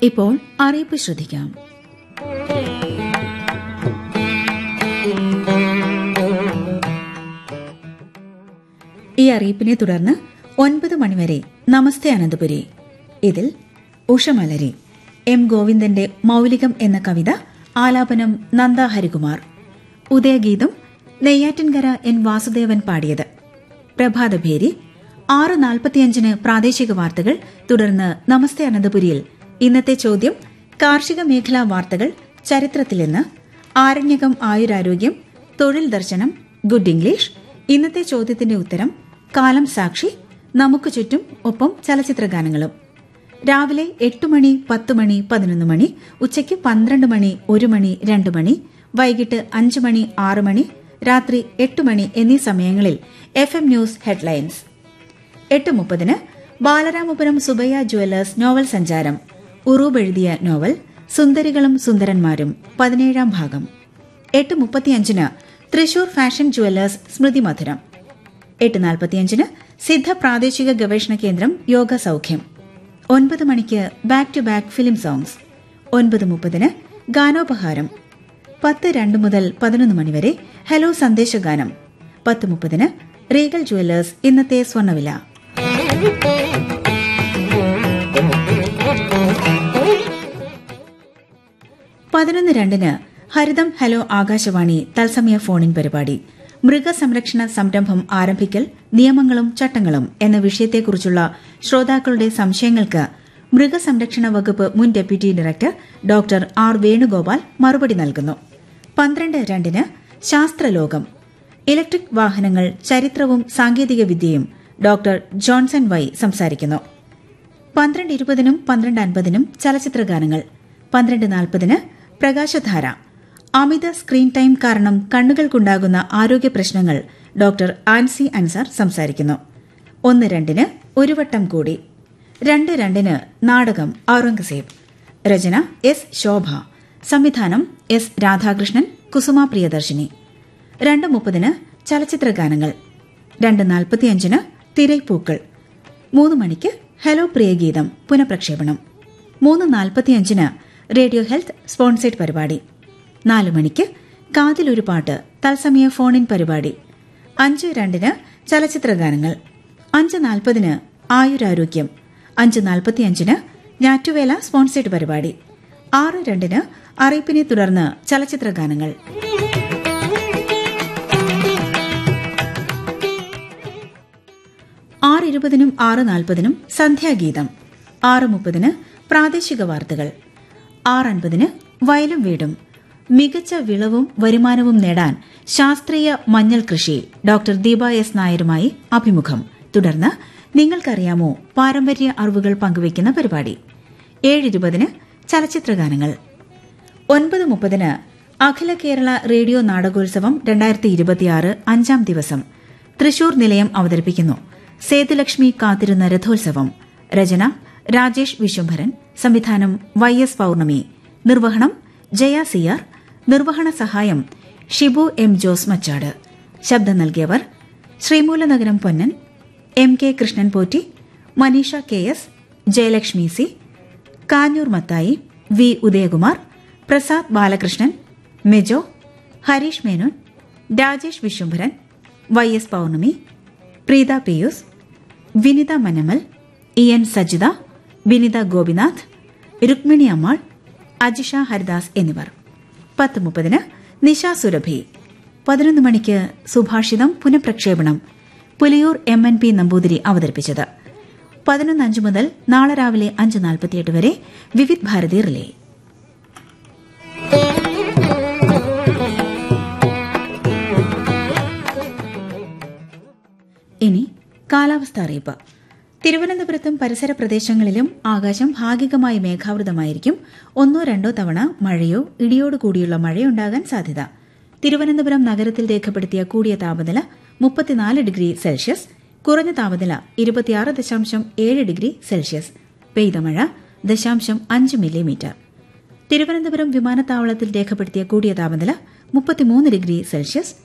ഇപ്പോൾ അറിയിപ്പ് ശ്രദ്ധിക്കാം ഈ അറിയിപ്പിനെ തുടർന്ന് ഒൻപത് മണിവരെ നമസ്തേ അനന്തപുരി ഇതിൽ ഉഷമലരി എം ഗോവിന്ദന്റെ മൗലികം എന്ന കവിത ആലാപനം നന്ദ ഹരികുമാർ ഉദയഗീതം നെയ്യാറ്റിൻകര എൻ വാസുദേവൻ പാടിയത് പ്രഭാതഭേരി ആറ് നാൽപ്പത്തിയഞ്ചിന് പ്രാദേശിക വാർത്തകൾ തുടർന്ന് നമസ്തേ അനന്തപുരിയിൽ ഇന്നത്തെ ചോദ്യം കാർഷിക മേഖലാ വാർത്തകൾ ചരിത്രത്തിൽ നിന്ന് ആരണ്യകം ആയുരാരോഗ്യം തൊഴിൽ ദർശനം ഗുഡ് ഇംഗ്ലീഷ് ഇന്നത്തെ ചോദ്യത്തിന്റെ ഉത്തരം കാലം സാക്ഷി നമുക്ക് ചുറ്റും ഒപ്പം ചലച്ചിത്ര ഗാനങ്ങളും രാവിലെ എട്ട് മണി പത്ത് മണി പതിനൊന്ന് മണി ഉച്ചയ്ക്ക് പന്ത്രണ്ട് മണി ഒരു മണി രണ്ട് മണി വൈകിട്ട് അഞ്ച് മണി ആറ് മണി രാത്രി എട്ട് മണി എന്നീ സമയങ്ങളിൽ എഫ് എം ന്യൂസ് ഹെഡ്ലൈൻസ് എട്ട് മുപ്പതിന് ബാലരാമപുരം സുബയ്യ ജുവലേഴ്സ് നോവൽ സഞ്ചാരം ഉറൂബ് എഴുതിയ നോവൽ സുന്ദരികളും സുന്ദരന്മാരും പതിനേഴാം ഭാഗം എട്ട് മുപ്പത്തിയഞ്ചിന് തൃശൂർ ഫാഷൻ ജുവലേഴ്സ് സ്മൃതി മധുരം എട്ട് നാൽപ്പത്തിയഞ്ചിന് സിദ്ധ പ്രാദേശിക ഗവേഷണ കേന്ദ്രം യോഗ സൗഖ്യം ഒൻപത് മണിക്ക് back to back film songs ഒൻപത് മുപ്പതിന് ഗാനോപഹാരം പത്ത് രണ്ട് മുതൽ പതിനൊന്ന് മണിവരെ ഹലോ സന്ദേശഗാനം പത്ത് മുപ്പതിന് റീഗൽ ജുവല്ലേഴ്സ് ഇന്നത്തെ സ്വർണ്ണവില പതിനൊന്ന് രണ്ടിന് ഹരിതം ഹലോ ആകാശവാണി തത്സമയ ഫോണിൻ പരിപാടി മൃഗസംരക്ഷണ സംരംഭം ആരംഭിക്കൽ നിയമങ്ങളും ചട്ടങ്ങളും എന്ന വിഷയത്തെക്കുറിച്ചുള്ള ശ്രോതാക്കളുടെ സംശയങ്ങൾക്ക് മൃഗസംരക്ഷണ വകുപ്പ് മുൻ deputy director doctor R Venugopal മറുപടി നൽകുന്നു പന്ത്രണ്ട് രണ്ടിന് ശാസ്ത്രലോകം ഇലക്ട്രിക് വാഹനങ്ങൾ ചരിത്രവും സാങ്കേതികവിദ്യയും ഡോക്ടർ ജോൺസൺ വൈ സംസാരിക്കുന്നു പന്ത്രണ്ട് ഇരുപതിനും പന്ത്രണ്ട് അൻപതിനും ചലച്ചിത്ര ഗാനങ്ങൾ പന്ത്രണ്ട് നാൽപ്പതിന് പ്രകാശധാര അമിത സ്ക്രീൻ ടൈം കാരണം കണ്ണുകൾക്കുണ്ടാകുന്ന ആരോഗ്യ പ്രശ്നങ്ങൾ ഡോക്ടർ ആൻസി അൻസാർ സംസാരിക്കുന്നു ഒന്ന് രണ്ടിന് ഒരു വട്ടം കൂടി രണ്ട് രണ്ടിന് നാടകം ഔറംഗസേബ് രചന എസ് ശോഭ സംവിധാനം എസ് രാധാകൃഷ്ണൻ കുസുമ പ്രിയദർശിനി രണ്ട് മുപ്പതിന് ചലച്ചിത്ര ഗാനങ്ങൾ രണ്ട് നാൽപ്പത്തിയഞ്ചിന് തിരൈപ്പൂക്കൾ മൂന്ന് മണിക്ക് ഹലോ പ്രിയഗീതം പുനഃപ്രക്ഷേപണം മൂന്ന് നാൽപ്പത്തിയഞ്ചിന് റേഡിയോ ഹെൽത്ത് സ്പോൺസേഡ് പരിപാടി നാല് മണിക്ക് കാതിലൊരു പാട്ട് തത്സമയ ഫോണിൻ പരിപാടി അഞ്ച് രണ്ടിന് ചലച്ചിത്ര ഗാനങ്ങൾ അഞ്ച് നാൽപ്പതിന് ആയുരാരോഗ്യം അഞ്ച് നാൽപ്പത്തിയഞ്ചിന് ഞാറ്റുവേല സ്പോൺസേഡ് പരിപാടി ആറ് രണ്ടിന് അറിയിപ്പിനെ തുടർന്ന് ചലച്ചിത്ര ഗാനങ്ങൾ ആറ് ഇരുപതിനും ആറ് നാൽപ്പതിനും സന്ധ്യാഗീതം ആറ് മുപ്പതിന് പ്രാദേശിക വാർത്തകൾ ആറ് അൻപതിന് വയലും വീടും മികച്ച വിളവും വരുമാനവും നേടാൻ ശാസ്ത്രീയ മഞ്ഞൾ കൃഷി ഡോക്ടർ ദീപ എസ് നായരുമായി അഭിമുഖം തുടർന്ന് നിങ്ങൾക്കറിയാമോ പാരമ്പര്യ അറിവുകൾ പങ്കുവയ്ക്കുന്ന പരിപാടി ഏഴിരുപതിന് ചലച്ചിത്രഗാനങ്ങൾ ഒൻപത് മുപ്പതിന് അഖില കേരള റേഡിയോ നാടകോത്സവം രണ്ടായിരത്തി ഇരുപത്തിയാറ് അഞ്ചാം ദിവസം തൃശൂർ നിലയം അവതരിപ്പിക്കുന്നു സേതുലക്ഷ്മി കാത്തിരുന്ന രഥോത്സവം രചന രാജേഷ് വിശ്വംഭരൻ സംവിധാനം വൈ എസ് പൌർണമി നിർവഹണം ജയ സിയാർ നിർവഹണ സഹായം ഷിബു എം ജോസ് മച്ചാട് ശബ്ദം നൽകിയവർ Sreemoolanagaram Ponnan M K Krishnan Potti Maneesha K S Jayalakshmi C Kanjoor Mathai V Udayakumar Prasad Balakrishnan Mejo Harish Menon Rajesh Viswambharan Y S Pournami Preetha Pius Vinitha Manamal E N Sajitha Vinitha Gopinath Rukmini Ammal Ajisha Haridas എന്നിവർ പത്ത് മുപ്പതിന് നിശ സുരഭി പതിനൊന്ന് മണിക്ക് സുഭാഷിതം പുനഃപ്രക്ഷേപണം Puliyoor M N P Namboothiri അവതരിപ്പിച്ചത് പതിനൊന്ന് അഞ്ച് മുതൽ നാളെ രാവിലെ അഞ്ച് നാൽപ്പത്തിയെട്ട് വരെ വിവിധ് ഭാരതി റിലേ ഇനി കാലാവസ്ഥ അറിയിപ്പ് തിരുവനന്തപുരത്തും പരിസര പ്രദേശങ്ങളിലും ആകാശം ഭാഗികമായി മേഘാവൃതമായിരിക്കും ഒന്നോ രണ്ടോ തവണ മഴയോ ഇടിയോട് കൂടിയുള്ള മഴയുണ്ടാകാൻ സാധ്യത തിരുവനന്തപുരം നഗരത്തിൽ രേഖപ്പെടുത്തിയ കൂടിയ താപനില മുപ്പത്തിനാല് ഡിഗ്രി സെൽഷ്യസ് കുറഞ്ഞ താപനില ഇരുപത്തിയാറ് ദശാംശം ഏഴ് ഡിഗ്രി സെൽഷ്യസ് പെയ്ത മഴ ദശാംശം അഞ്ച് മില്ലിമീറ്റർ തിരുവനന്തപുരം വിമാനത്താവളത്തിൽ രേഖപ്പെടുത്തിയ കൂടിയ താപനില മുപ്പത്തിമൂന്ന് ഡിഗ്രി സെൽഷ്യസ്